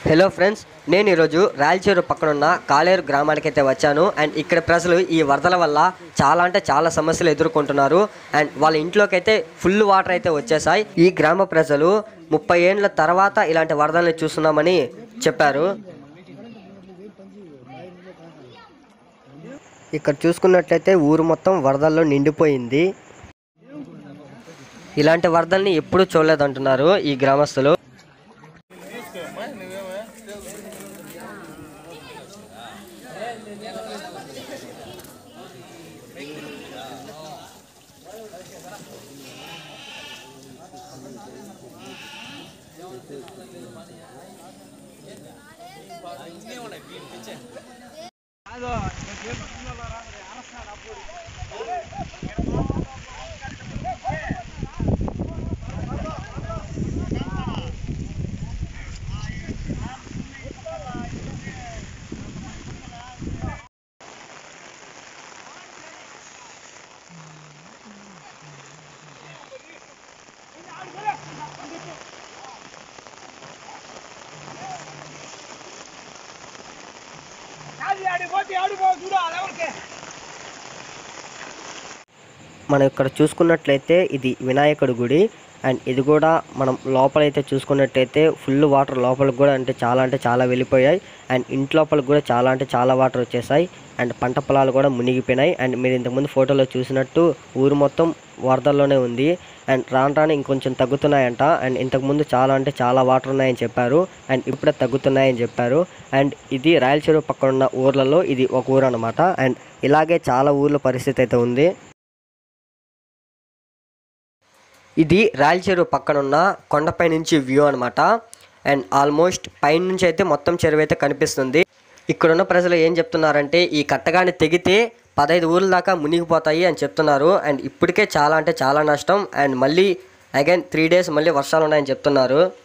hello friends నేను ఈరోజు రాయలచూరు పక్కనున్న కాలేరు గ్రామానికి అయితే వచ్చాను అండ్ ఇక్కడ ప్రజలు ఈ వరదల వల్ల చాలా అంటే చాలా సమస్యలు ఎదుర్కొంటున్నారు అండ్ వాళ్ళ ఇంట్లోకి అయితే ఫుల్ వాటర్ అయితే వచ్చేసాయి ఈ గ్రామ ప్రజలు ముప్పై ఏండ్ల తర్వాత ఇలాంటి వరదల్ని చూస్తున్నామని చెప్పారు ఇక్కడ చూసుకున్నట్లయితే ఊరు మొత్తం వరదల్లో నిండిపోయింది ఇలాంటి వరదల్ని ఎప్పుడూ చూడలేదంటున్నారు ఈ గ్రామస్తులు మనం ఇక్కడ చూసుకున్నట్లయితే ఇది వినాయకుడి గుడి అండ్ ఇది కూడా మనం లోపలైతే చూసుకున్నట్లయితే ఫుల్ వాటర్ లోపలికి కూడా అంటే చాలా అంటే చాలా వెళ్ళిపోయాయి అండ్ ఇంటి లోపలికి కూడా చాలా అంటే చాలా వాటర్ వచ్చేసాయి అండ్ పంట పొలాలు కూడా మునిగిపోయినాయి అండ్ మీరు ఇంతకుముందు ఫోటోలో చూసినట్టు ఊరు మొత్తం వరదల్లోనే ఉంది అండ్ రాను రాను ఇంకొంచెం తగ్గుతున్నాయంట అండ్ ఇంతకుముందు చాలా అంటే చాలా వాటర్ ఉన్నాయని చెప్పారు అండ్ ఇప్పుడే తగ్గుతున్నాయని చెప్పారు అండ్ ఇది రాయలసీమ పక్కన ఉన్న ఊర్లలో ఇది ఒక ఊరు అనమాట అండ్ ఇలాగే చాలా ఊర్ల పరిస్థితి అయితే ఉంది ఇది రాయలచెరువు పక్కనున్న కొండపై నుంచి వ్యూ అనమాట అండ్ ఆల్మోస్ట్ పైన నుంచి అయితే మొత్తం చెరువు అయితే కనిపిస్తుంది ఇక్కడున్న ప్రజలు ఏం చెప్తున్నారంటే ఈ కట్టగాని తెగితే పదహైదు ఊర్ల దాకా మునిగిపోతాయి అని చెప్తున్నారు అండ్ ఇప్పటికే చాలా అంటే చాలా నష్టం అండ్ మళ్ళీ అగైన్ త్రీ డేస్ మళ్ళీ వర్షాలు ఉన్నాయని చెప్తున్నారు